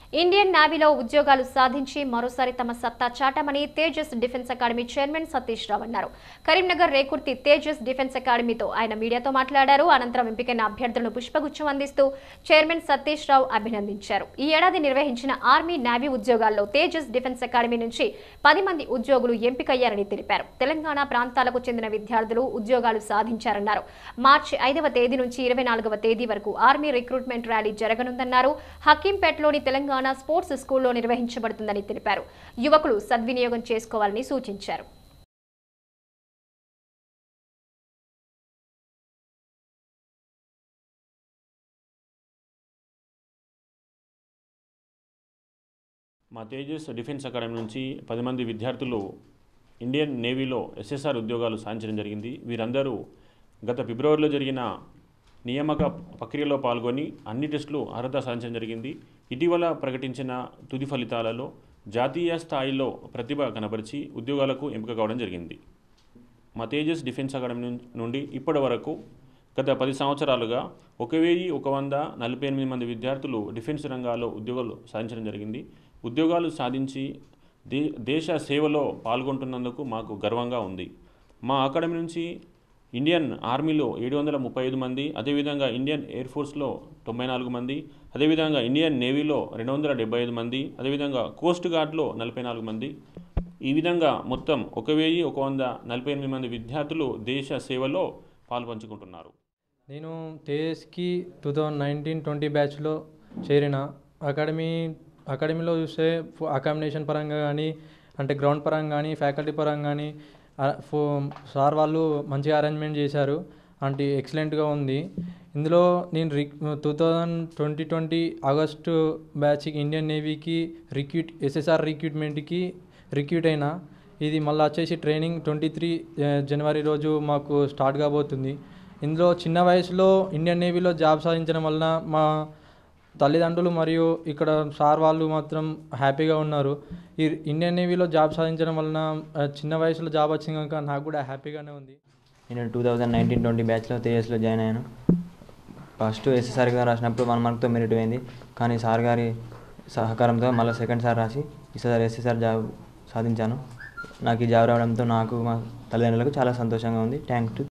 Indian నేవీలో ఉద్యోగాలు సాధించి మరోసారి తమ సత్తా చాటమని Tejas defence academy chairman Satish Rao అన్నారు కరీంనగర్ రేకుర్తి తేజస్ డిఫెన్స్ అకాడమీతో ఆయన మీడియాతో మాట్లాడారు అనంతరం ఎంపికైన అభ్యర్థులను పుష్పగుచ్చం అందిస్తూ చైర్మన్ సతీష్ రావు అభినందించారు ఈ ఏడాది నిర్వహించిన ఆర్మీ నేవీ ఉద్యోగాల్లో తేజస్ డిఫెన్స్ అకాడమీ నుంచి పది మంది ఉద్యోగులు ఎంపికయ్యారని తెలిపారు తెలంగాణ ప్రాంతాలకు చెందిన విద్యార్థులు ఉద్యోగాలు సాధించారన్నారు మార్చి ఐదవ తేదీ నుంచి ఇరవై నాలుగవ తేదీ వరకు ఆర్మీ రిక్రూట్మెంట్ ర్యాలీ జరగనుందన్నారు హకీంపేటలోని తెలంగాణ స్పోర్ట్స్ స్కూల్లో నిర్వహించబడుతుందని తెలిపారు యువకులు సద్వినియోగం చేసుకోవాలని సూచించారు మా తేజస్ డిఫెన్స్ అకాడమీ నుంచి పది మంది విద్యార్థులు ఇండియన్ నేవీలో ఎస్ఎస్ఆర్ ఉద్యోగాలు సాధించడం జరిగింది వీరందరూ గత ఫిబ్రవరిలో జరిగిన నియామక ప్రక్రియలో పాల్గొని అన్ని టెస్టులు అర్హత సాధించడం జరిగింది ఇటీవల ప్రకటించిన తుది ఫలితాలలో జాతీయ స్థాయిలో ప్రతిభ కనబరిచి ఉద్యోగాలకు ఎంపిక కావడం జరిగింది మా తేజస్ డిఫెన్స్ అకాడమీ నుం- నుండి ఇప్పటి వరకు గత పది సంవత్సరాలుగా ఒక వెయ్యి ఒక వంద నలభై ఎనిమిది మంది విద్యార్థులు డిఫెన్స్ రంగాల్లో ఉద్యోగాలు సాధించడం జరిగింది ఉద్యోగాలు సాధించి దే దేశ సేవలో పాల్గొంటున్నందుకు మాకు గర్వంగా ఉంది మా అకాడమీ నుంచి ఇండియన్ ఆర్మీలో ఏడు వందల ముప్పై ఐదు మంది అదేవిధంగా ఇండియన్ ఎయిర్ ఫోర్స్లో తొంభై నాలుగు మంది అదేవిధంగా ఇండియన్ నేవీలో రెండు వందల డెబ్బై ఐదు మంది అదేవిధంగా కోస్ట్ గార్డ్లో నలభై నాలుగు మంది ఈ విధంగా మొత్తం ఒక వెయ్యి ఒక వంద నలభై ఎనిమిది మంది విద్యార్థులు దేశ సేవలో పాల్పంచుకుంటున్నారు నేను తేజస్కి టూ థౌజండ్ నైన్టీన్ ట్వంటీ బ్యాచ్లో చేరిన అకాడమీ అకాడమీలో చూస్తే ఫు- అకామిడేషన్ పరంగా కానీ అంటే గ్రౌండ్ పరంగా కానీ ఫ్యాకల్టీ పరంగా కానీ ఆ, ఫో సార్ వాళ్ళు మంచిగా అరేంజ్మెంట్ చేశారు అంటే ఎక్సలెంట్గా ఉంది ఇందులో నేను రిక్ two thousand twenty twenty August బ్యాచ్కి ఇండియన్ నేవీకి రిక్రూట్ ఎస్ఎస్ఆర్ రిక్రూట్మెంట్కి రిక్రూట్ అయినా ఇది మళ్ళీ వచ్చేసి ట్రైనింగ్ ట్వంటీ త్రీ జనవరి రోజు మాకు స్టార్ట్ కాబోతుంది ఇందులో చిన్న వయసులో ఇండియన్ నేవీలో జాబ్ సాధించడం వలన మా తల్లిదండ్రులు మరియు ఇక్కడ సార్ వాళ్ళు మాత్రం హ్యాపీగా ఉన్నారు ఈ ఇండియన్ నేవీలో జాబ్ సాధించడం వలన ఆ, చిన్న వయసులో జాబ్ వచ్చింది కనుక నాకు కూడా హ్యాపీగానే ఉంది నేను టూ థౌజండ్ నైన్టీన్ ట్వంటీ బ్యాచ్లో తేజస్లో జాయిన్ అయ్యాను ఫస్ట్ ఎస్ఎస్ఆర్ గారు రాసినప్పుడు వన్ మార్క్తో మెరిట్ అయింది కానీ సార్ గారి సహకారంతో మళ్ళీ సెకండ్ సార్ రాసి ఈసారి ఎస్ఎస్ఆర్ జాబ్ సాధించాను నాకు ఈ జాబ్ రావడంతో నాకు మా తల్లిదండ్రులకు చాలా సంతోషంగా ఉంది థ్యాంక్ టు